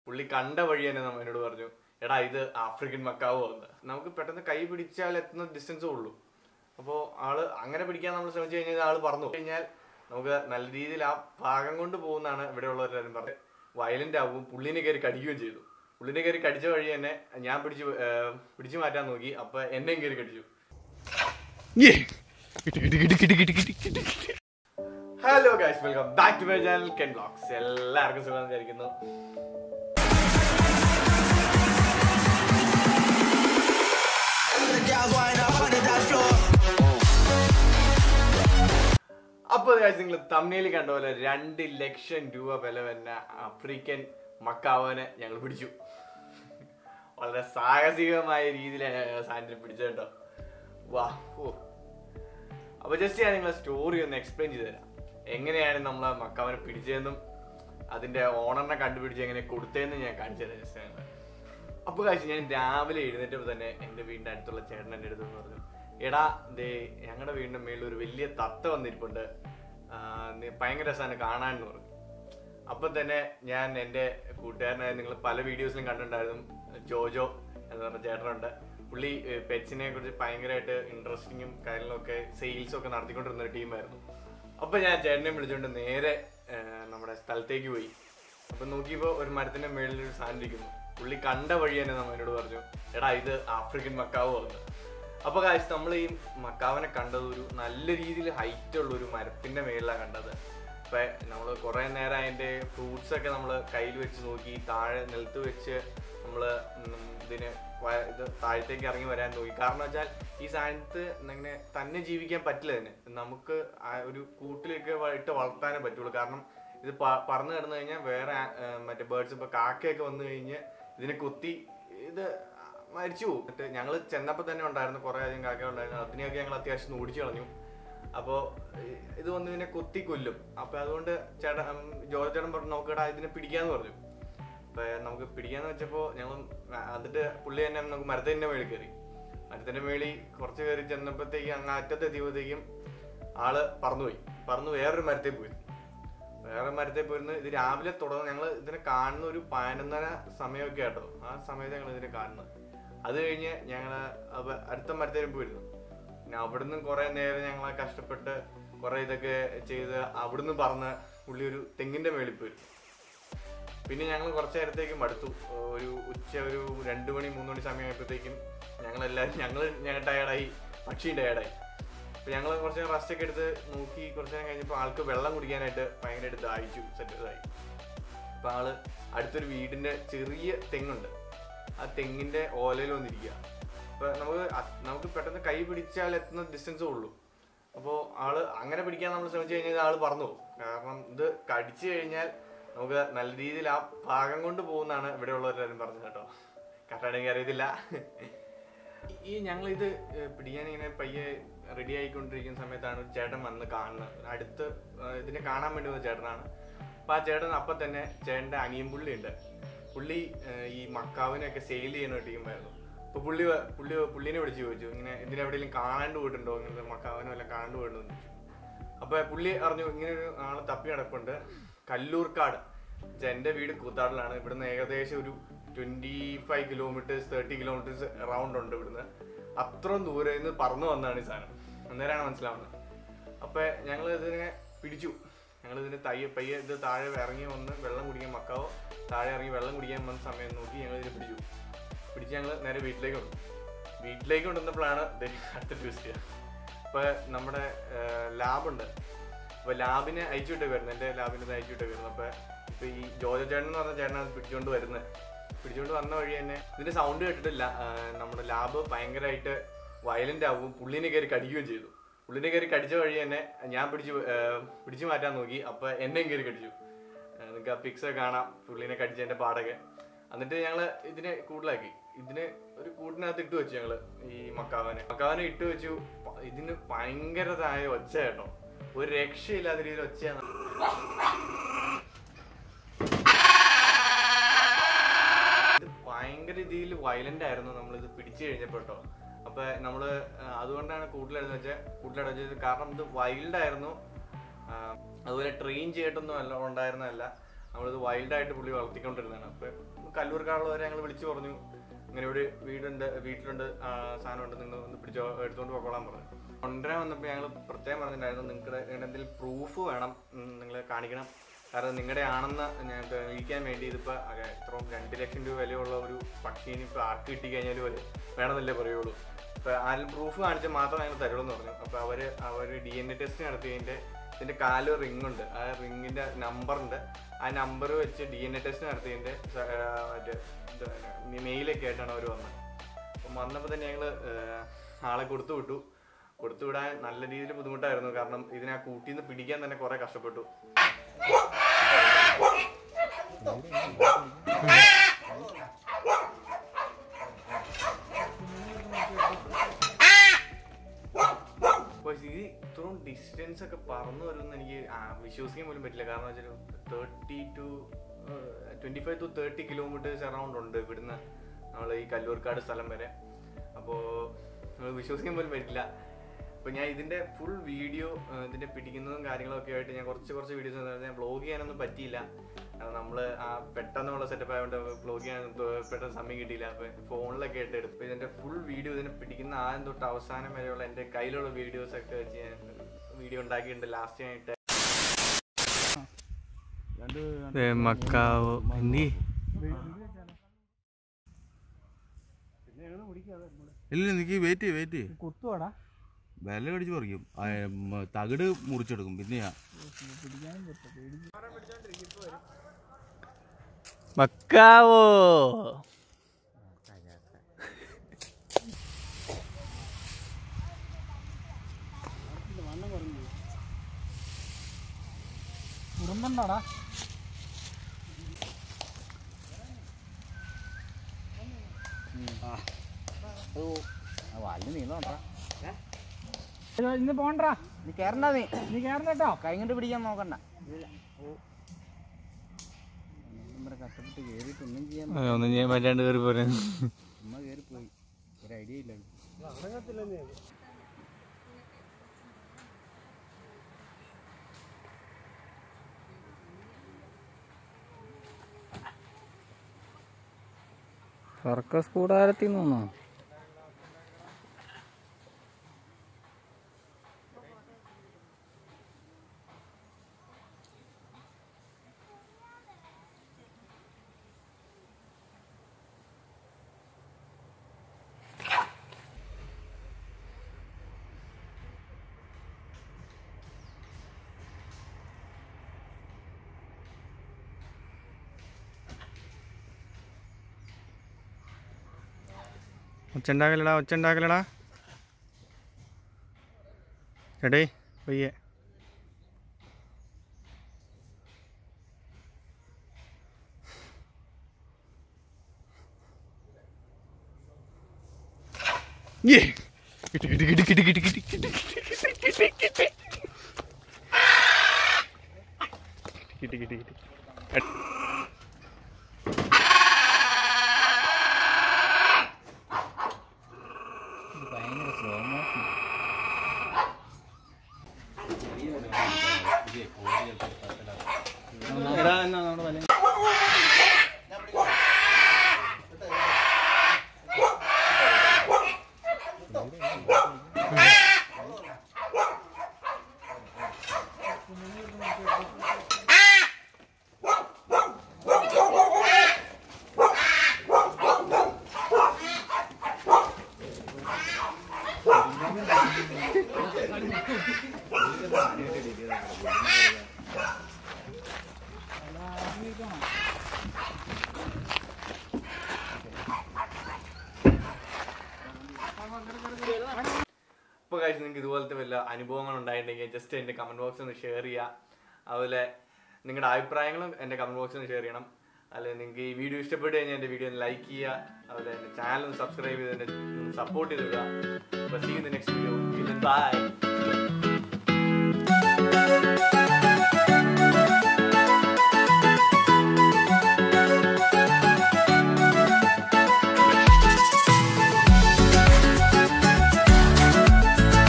പുള്ളി കണ്ട വഴി തന്നെ നമ്മ എന്നോട് പറഞ്ഞു എടാ ഇത് ആഫ്രിക്കൻ മക്കാവോ എന്ന് നമുക്ക് പെട്ടെന്ന് കൈ പിടിച്ചാൽ എത്തുന്ന ഡിസ്റ്റൻസേ ഉള്ളൂ അപ്പോൾ ആള് അങ്ങനെ പിടിക്കാൻ നമ്മൾ ശ്രമിച്ചു കഴിഞ്ഞാൽ ആള് പറഞ്ഞു കഴിഞ്ഞാൽ നമുക്ക് നല്ല രീതിയിൽ ആ ഭാഗം കൊണ്ട് പോകുന്നതാണ് ഇവിടെയുള്ളവരെല്ലാവരും പറഞ്ഞത് വയലന്റ് ആവും പുള്ളിനെ കയറി കടിക്കുകയും ചെയ്തു പുള്ളിനെ കയറി കടിച്ച വഴി തന്നെ ഞാൻ പിടിച്ച് ഏർ, പിടിച്ചു മാറ്റാൻ നോക്കി അപ്പൊ എന്നെയും കയറി കടിച്ചു hello guys welcome back to my channel Ken blogs എല്ലാവർക്കും സുഖം വിചാരിക്കുന്നു The girls wind up on the dance floor. അപ്പോൾ ഗൈസ് നിങ്ങൾ തമ്മിൽ കണ്ട പോലെ രണ്ട് ലക്ഷം രൂപ വില വരുന്ന ആഫ്രിക്കൻ മക്കാവനെ ഞങ്ങൾ പിടിച്ചു വളരെ സാഹസികമായ രീതിയിലാണ് സാധനത്തിന് പിടിച്ചത് കേട്ടോ വാ ഓ അപ്പോൾ ജസ്റ്റ് ഞാൻ നിങ്ങളെ സ്റ്റോറി ഒന്ന് എക്സ്പ്ലെയിൻ ചെയ്തു തരാം എങ്ങനെയാണ് നമ്മൾ ആ മക്കാവനെ പിടിച്ചതെന്നും അതിന്റെ ഓണറിനെ കണ്ടുപിടിച്ച് എങ്ങനെ കൊടുത്തതെന്ന് ഞാൻ കാണിച്ചു തരാം ജസ്റ്റ് ഞങ്ങൾ അപ്പോൾ കാഴ്ച ഞാൻ രാവിലെ എഴുന്നേറ്റപ്പോൾ തന്നെ എൻ്റെ വീടിൻ്റെ അടുത്തുള്ള ചേട്ടൻ എൻ്റെ അടുത്ത് പറഞ്ഞു എടാ ദേ ഞങ്ങളുടെ വീടിൻ്റെ മേളിൽ ഒരു വലിയ തത്ത വന്നിരിപ്പുണ്ട് ആ, നീ- ഭയങ്കര രസമാണ് കാണാനെന്ന് പറഞ്ഞു അപ്പം തന്നെ ഞാൻ എൻ്റെ കൂട്ടുകാരനായ നിങ്ങൾ പല വീഡിയോസിലും കണ്ടിട്ടുണ്ടായിരുന്നു ജോജോ എന്ന് പറഞ്ഞ ചേട്ടനുണ്ട് പുള്ളി പെറ്റ്സിനെ കുറിച്ച് ഭയങ്കരമായിട്ട് ഇൻട്രസ്റ്റിങ്ങും കാര്യങ്ങളൊക്കെ സെയിൽസും ഒക്കെ നടത്തിക്കൊണ്ടിരുന്ന ഒരു ടീമായിരുന്നു അപ്പം ഞാൻ ചേട്ടനെ വിളിച്ചുകൊണ്ട് നേരെ ആ, നമ്മുടെ സ്ഥലത്തേക്ക് പോയി അപ്പം നോക്കിയപ്പോൾ ഒരു മരത്തിൻ്റെ മേളിൽ ഒരു സാധനം ഇരിക്കുന്നു പുള്ളി കണ്ട വഴി തന്നെ നമ്മ എന്നോട് പറഞ്ഞു എടാ ഇത് ആഫ്രിക്കൻ മക്കാവോ എന്ന് അപ്പൊ കാശ് നമ്മൾ ഈ മക്കാവിനെ കണ്ടത് ഒരു നല്ല രീതിയിൽ ഹൈറ്റ് ഉള്ള ഒരു മരത്തിന്റെ മേളിലാണ് കണ്ടത് അപ്പൊ നമ്മൾ കുറെ നേരം അതിന്റെ ഫ്രൂട്ട്സ് ഒക്കെ നമ്മൾ കയ്യിൽ വെച്ച് നോക്കി താഴെ നിലത്ത് വെച്ച് നമ്മൾ ഇതിന് വ- ഇത് താഴത്തേക്ക് ഇറങ്ങി വരാൻ നോക്കി കാരണം വെച്ചാൽ ഈ സാധനത്ത് ഇങ്ങനെ തന്നെ ജീവിക്കാൻ പറ്റില്ല ഇതിന് നമുക്ക് ആ ഒരു കൂട്ടിലേക്ക് വ- ഇട്ട് വളർത്താനേ പറ്റുള്ളൂ കാരണം ഇത് പ- പറന്ന് കിടന്നു കഴിഞ്ഞാൽ വേറെ ആ- ആ, മറ്റേ ബേർഡ്സ് ഇപ്പൊ കാക്കയൊക്കെ വന്നു കഴിഞ്ഞ് ഇതിനെ കുത്തി ഇത് മരിച്ചു പോകും എന്നിട്ട് ഞങ്ങൾ ചെന്നപ്പോൾ തന്നെ ഉണ്ടായിരുന്നു കുറേ അധികം കാക്ക ഉണ്ടായിരുന്നു അതിനെയൊക്കെ ഞങ്ങൾ അത്യാവശ്യം ഓടിച്ചു കളഞ്ഞു അപ്പോൾ ഇത് വന്ന് ഇതിനെ കുത്തി കൊല്ലും അപ്പോൾ അതുകൊണ്ട് ചേട്ടൻ ഉം, ജോർജ് ചേട്ടൻ പറഞ്ഞു നോക്കടാ ഇതിനെ പിടിക്കാന്ന് പറഞ്ഞു അപ്പോൾ നമുക്ക് പിടിക്കാന്ന് വെച്ചപ്പോൾ ഞങ്ങൾ എന്നിട്ട് പുള്ളി തന്നെ നമുക്ക് മരത്തിൻ്റെ മേളിൽ കയറി മരത്തിൻ്റെ മേളിൽ കുറച്ച് കയറി ചെന്നപ്പോഴത്തേക്കും അങ്ങ് അറ്റത്ത് എത്തിയപ്പോഴത്തേക്കും ആള് പറന്നുപോയി പറന്നു വേറൊരു മരത്തിൽ പോയി വേറെ മരത്തിൽ പോയിരുന്നു ഇത് രാവിലെ തുടർന്ന് ഞങ്ങൾ ഇതിനെ കാണുന്ന ഒരു പതിനൊന്നര സമയമൊക്കെ ആട്ടോ ആ സമയത്ത് ഞങ്ങൾ ഇതിനെ കാണുന്നത് അത് കഴിഞ്ഞ് ഞങ്ങൾ അടുത്ത മരത്തിൽ പോയിരുന്നു പിന്നെ അവിടുന്ന് കുറെ നേരം ഞങ്ങൾ കഷ്ടപ്പെട്ട് കുറെ ഇതൊക്കെ ചെയ്ത് അവിടുന്ന് പറന്ന് പുള്ളി ഒരു തെങ്ങിന്റെ മേളിൽ പോയിരുന്നു പിന്നെ ഞങ്ങൾ കുറച്ച് നേരത്തേക്ക് മടുത്തു ഒരു ഉച്ച ഒരു രണ്ട് മണി മൂന്ന് മണി സമയമായപ്പോഴത്തേക്കും ഞങ്ങളെല്ലാവരും ഞങ്ങൾ ഞങ്ങൾ ടയർഡായി പക്ഷിയും ടയർഡായി അപ്പൊ ഞങ്ങൾ കുറച്ച് റെസ്റ്റ് ഒക്കെ എടുത്ത് നോക്കി കുറച്ച് നേരം കഴിഞ്ഞപ്പോൾ ആൾക്ക് വെള്ളം കുടിക്കാനായിട്ട് ഭയങ്കരമായിട്ട് ദാഹിച്ചു സെറ്റ് ഇതായി അപ്പൊ ആള് അടുത്തൊരു വീടിന്റെ ചെറിയ തെങ്ങുണ്ട് ആ തെങ്ങിന്റെ ഓലയിൽ വന്നിരിക്കുക അപ്പൊ നമുക്ക് അത് നമുക്ക് പെട്ടെന്ന് കൈ പിടിച്ചാൽ എത്തുന്ന ഡിസ്റ്റൻസേ ഉള്ളൂ അപ്പോൾ ആള് അങ്ങനെ പിടിക്കാൻ നമ്മൾ ശ്രമിച്ചു കഴിഞ്ഞാൽ ആള് പറന്നു പോകും കാരണം ഇത് കടിച്ചു കഴിഞ്ഞാൽ നമുക്ക് നല്ല രീതിയിൽ ആ ഭാഗം കൊണ്ട് പോകുന്നതാണ് ഇവിടെയുള്ളവരെല്ലാവരും പറഞ്ഞത് കേട്ടോ കറക്റ്റാണെങ്കിൽ അറിയത്തില്ല ഈ ഞങ്ങൾ ഇത് പിടിക്കാൻ ഇങ്ങനെ പയ്യെ റെഡി ആയിക്കൊണ്ടിരിക്കുന്ന സമയത്താണ് ഒരു ചേട്ടൻ വന്ന് കാണുന്നത് അടുത്ത് ഏഹ് ഇതിനെ കാണാൻ വേണ്ടി വന്ന ചേട്ടനാണ് അപ്പൊ ആ ചേട്ടൻ അപ്പം തന്നെ ചേട്ടന്റെ അനിയൻ പുള്ളി ഉണ്ട് പുള്ളി ഏഹ് ഈ മക്കാവിനെയൊക്കെ സെയിൽ ചെയ്യുന്ന ഒരു ടീമായിരുന്നു അപ്പൊ പുള്ളി വ- പുള്ളി പുള്ളിനെ വിളിച്ച് ചോദിച്ചു ഇങ്ങനെ ഇതിനെവിടെയെങ്കിലും കാണാണ്ട് പോയിട്ടുണ്ടോ ഇങ്ങനത്തെ മക്കാവിനെ വല്ല കാണാണ്ട് പോയിട്ടുണ്ടോ എന്ന് ചോദിച്ചു അപ്പൊ പുള്ളി അറിഞ്ഞു ഇങ്ങനെ ഒരു ആള് തപ്പി നടപ്പുണ്ട് കല്ലൂർക്കാട് ഇത് എന്റെ വീട് കൂത്താടിലാണ് ഇവിടുന്ന് ഏകദേശം ഒരു twenty five kilometres thirty kilometres around ഉണ്ട് ഇവിടുന്ന് അത്രയും ദൂരെ നിന്ന് പറന്നു വന്നതാണ് ഈ സാധനം അന്നേരമാണ് മനസ്സിലാവുന്നത് അപ്പൊ ഞങ്ങൾ ഇതിനെ പിടിച്ചു ഞങ്ങൾ ഇതിന് തയ്യ പയ്യെ ഇത് താഴെ ഇറങ്ങി വന്ന് വെള്ളം കുടിക്കാൻ മക്കാവോ താഴെ ഇറങ്ങി വെള്ളം കുടിക്കാൻ വന്ന സമയം നോക്കി ഞങ്ങൾ ഇതിനെ പിടിച്ചു പിടിച്ച് ഞങ്ങൾ നേരെ വീട്ടിലേക്ക് കൊണ്ടു വീട്ടിലേക്ക് കൊണ്ടുവന്നപ്പോഴാണ് ദേ അടുത്ത ട്വിസ്റ്റ് ഇപ്പൊ നമ്മുടെ ലാബുണ്ട് അപ്പൊ ലാബിനെ അയച്ചു വിട്ടേ വരുന്നത് എന്റെ ലാബിന് ഇത് അയച്ചു വിട്ടേ വരുന്നത് അപ്പൊ ഇപ്പൊ ഈ ജോജ ചേട്ടൻ എന്ന് പറഞ്ഞ ചേട്ടനാണ് പിടിച്ചുകൊണ്ട് വരുന്നത് പിടിച്ചുകൊണ്ട് വന്ന വഴി തന്നെ ഇതിന്റെ സൗണ്ട് കേട്ടിട്ടില്ല ആ, നമ്മുടെ ലാബ് ഭയങ്കരമായിട്ട് വയലന്റ് ആവും പുള്ളിനെ കയറി കടിക്കുകയും ചെയ്തു പുള്ളിനെ കയറി കടിച്ച വഴി തന്നെ ഞാൻ പിടിച്ചു ആ, പിടിച്ചു മാറ്റാൻ നോക്കി അപ്പൊ എന്നെയും കയറി കടിച്ചു ആ, നിങ്ങൾക്ക് ആ പിക്സ് കാണാം പുള്ളിനെ കടിച്ചതിന്റെ പാടൊക്കെ എന്നിട്ട് ഞങ്ങള് ഇതിനെ കൂടുതലാക്കി ഇതിന് ഒരു കൂട്ടിനകത്ത് ഇട്ട് വെച്ചു ഞങ്ങള് ഈ മക്കാവനെ മക്കാവനെ ഇട്ട് വെച്ചു പ- ഇതിന് ഭയങ്കരതായ ഒച്ച കേട്ടോ ഒരു രക്ഷയില്ലാത്ത രീതിയിൽ ഒച്ചയാണ് ഇത് ഭയങ്കര രീതിയിൽ വയലന്റ് ആയിരുന്നു നമ്മൾ ഇത് പിടിച്ചു കഴിഞ്ഞപ്പോ കേട്ടോ അപ്പൊ നമ്മള് ആ, അതുകൊണ്ടാണ് കൂട്ടിലെടുത്ത് വെച്ചാൽ കൂട്ടിലെടുത്ത് വെച്ചത് കാരണം ഇത് വൈൽഡ് ആയിരുന്നു ആ, അതുപോലെ ട്രെയിൻ ചെയ്തിട്ടൊന്നും അല്ല ഉണ്ടായിരുന്നതല്ല നമ്മളിത് വൈൽഡായിട്ട് പുള്ളി വളർത്തിക്കൊണ്ടിരുന്നതാണ് അപ്പോൾ കല്ലൂർക്കാളുള്ളവരെ ഞങ്ങൾ വിളിച്ചു പറഞ്ഞു ഇങ്ങനെ ഒരു വീടുണ്ട് വീട്ടിലുണ്ട് ആ, സാധനമുണ്ട് നിങ്ങൾ ഒന്ന് പിടിച്ചോ എടുത്തുകൊണ്ട് പോക്കോളാൻ പറഞ്ഞു കൊണ്ടുവരാൻ വന്നപ്പോൾ ഞങ്ങൾ പ്രത്യേകം പറഞ്ഞിട്ടുണ്ടായിരുന്നു നിങ്ങളുടെ എന്തെങ്കിലും പ്രൂഫ് വേണം നിങ്ങൾ കാണിക്കണം കാരണം നിങ്ങളുടെ ആണെന്ന് ഞാൻ തെളിയിക്കാൻ വേണ്ടി ഇതിപ്പോൾ ഇത്രയും രണ്ട് ലക്ഷം രൂപ വിലയുള്ള ഒരു പക്ഷീനെ ഇപ്പോൾ ആർക്ക് കിട്ടിക്കഴിഞ്ഞാൽ പോലെ വേണമെന്നല്ലേ പറയുള്ളൂ അപ്പോൾ ആരും പ്രൂഫ് കാണിച്ചാൽ മാത്രമേ ഞങ്ങൾ തരുള്ളൂ എന്ന് പറഞ്ഞു അപ്പോൾ അവർ അവർ ഡി എൻ എ ടെസ്റ്റ് നടത്തിയതിൻ്റെ ഇതിൻ്റെ കാല് റിംഗ് ഉണ്ട് ആ റിങ്ങിൻ്റെ നമ്പറുണ്ട് ആ നമ്പർ വെച്ച് ഡി എൻ എ ടെസ്റ്റ് നടത്തിയതിൻ്റെ സ- ആ, മറ്റേ മെയിലൊക്കെ ആയിട്ടാണ് അവർ വന്നത് അപ്പം വന്നപ്പോൾ തന്നെ ഞങ്ങൾ ആളെ കൊടുത്തു വിട്ടു കൊടുത്തു വിടാൻ നല്ല രീതിയിൽ ബുദ്ധിമുട്ടായിരുന്നു കാരണം ഇതിനെ ആ കൂട്ടിൽ നിന്ന് പിടിക്കാൻ തന്നെ കുറേ കഷ്ടപ്പെട്ടു അപ്പോൾ ഇത് ഇത്രയും ഡിസ്റ്റൻസ് ഒക്കെ പറന്നു വരുമെന്ന് എനിക്ക് ആ, വിശ്വസിക്കാൻ പോലും പറ്റില്ല കാരണം വെച്ചാൽ thirty to twenty five to thirty kilometres around ഉണ്ട് ഇവിടുന്ന് നമ്മൾ ഈ കല്ലൂർക്കാട് സ്ഥലം വരെ അപ്പോൾ നമ്മൾ വിശ്വസിക്കാൻ പോലും പറ്റില്ല അപ്പോൾ ഞാൻ ഇതിൻ്റെ ഫുൾ വീഡിയോ ഇതിൻ്റെ പിടിക്കുന്നതും കാര്യങ്ങളൊക്കെ ആയിട്ട് ഞാൻ കുറച്ച് കുറച്ച് വീഡിയോസ് ഞാൻ ബ്ലോഗ് ചെയ്യാനൊന്നും പറ്റിയില്ല കാരണം നമ്മൾ ആ പെട്ടെന്നുള്ള സെറ്റപ്പ് ആയതുകൊണ്ട് ബ്ലോഗ് ചെയ്യാൻ പെട്ടെന്ന് സമയം കിട്ടിയില്ല അപ്പോൾ ഫോണിലൊക്കെ ആയിട്ട് എടുത്തു ഇതിൻ്റെ ഫുൾ വീഡിയോ ഇതിനെ പിടിക്കുന്ന ആദ്യം തൊട്ട് അവസാനം വരെയുള്ള എൻ്റെ കയ്യിലുള്ള വീഡിയോസ് ഒക്കെ വെച്ച് ഞാൻ വീഡിയോ ഉണ്ടാക്കിയിട്ടുണ്ട് ലാസ്റ്റ് ആയിട്ട് മക്കാവോ എന്തി ഇല്ല എനിക്ക് വെയിറ്റ് ചെയ്യ് വെയിറ്റ് ചെയ്യ്. കുത്തുവാടാ വില കടിച്ച് പറിക്കും ആ, ഉം, തകിട് മുറിച്ചെടുക്കും പിന്നെ ഞാൻ മക്കാവോ ഉറുമ്പുണ്ടോടാ വലിയ നീളമുണ്ടാ ഇന്ന് പോണ്ടാ നീ കയറണ്ട നീ നീ കയറണ്ട കേട്ടോ കൈ കൊണ്ട് പിടിക്കാൻ നോക്കണ്ട നമ്മുടെ കഷ്ടപ്പെട്ട് കയറിയിട്ട് ഒന്നും ചെയ്യാൻ ഒന്നും ചെയ്യാൻ പറ്റാണ്ട് കയറി പോരെ ചുമ്മാ കയറി പോയി ഒരു ഐഡിയ ഇല്ല സർക്കസ് കൂടാരത്തിൽ നിന്നോ ഒച്ചുണ്ടാക്കലടാ ഒച്ചുണ്ടാക്കലടാ എടേ പയ്യെ Yeah. കിട്ടി കിട്ടി കിട്ടി കിട്ടി കിട്ടി കിട്ടി കിട്ടി കിട്ടി കിട്ടി കിട്ടി കിട്ടി കിട്ടി കിട്ടി ഭയങ്കര സ്ലോ മോഷൻ എടാ എന്നാ നമ്മുടെ വല ഇപ്പോൾ കഴിച്ച് നിങ്ങൾക്ക് ഇതുപോലത്തെ വല്ല അനുഭവങ്ങൾ ഉണ്ടായിട്ടുണ്ടെങ്കിൽ ജസ്റ്റ് എൻ്റെ കമൻറ്റ് ബോക്സിൽ ഒന്ന് ഷെയർ ചെയ്യുക അതുപോലെ നിങ്ങളുടെ അഭിപ്രായങ്ങളും എൻ്റെ കമൻറ്റ് ബോക്സിൽ ഒന്ന് ഷെയർ ചെയ്യണം അല്ലെങ്കിൽ നിങ്ങൾക്ക് ഈ വീഡിയോ ഇഷ്ടപ്പെട്ട് കഴിഞ്ഞാൽ എൻ്റെ വീഡിയോ ഒന്ന് ലൈക്ക് ചെയ്യുക അതുപോലെ എൻ്റെ ചാനൽ ഒന്ന് സബ്സ്ക്രൈബ് ചെയ്ത് എന്നെ സപ്പോർട്ട് ചെയ്ത് വിടുക അപ്പോൾ see in the next video by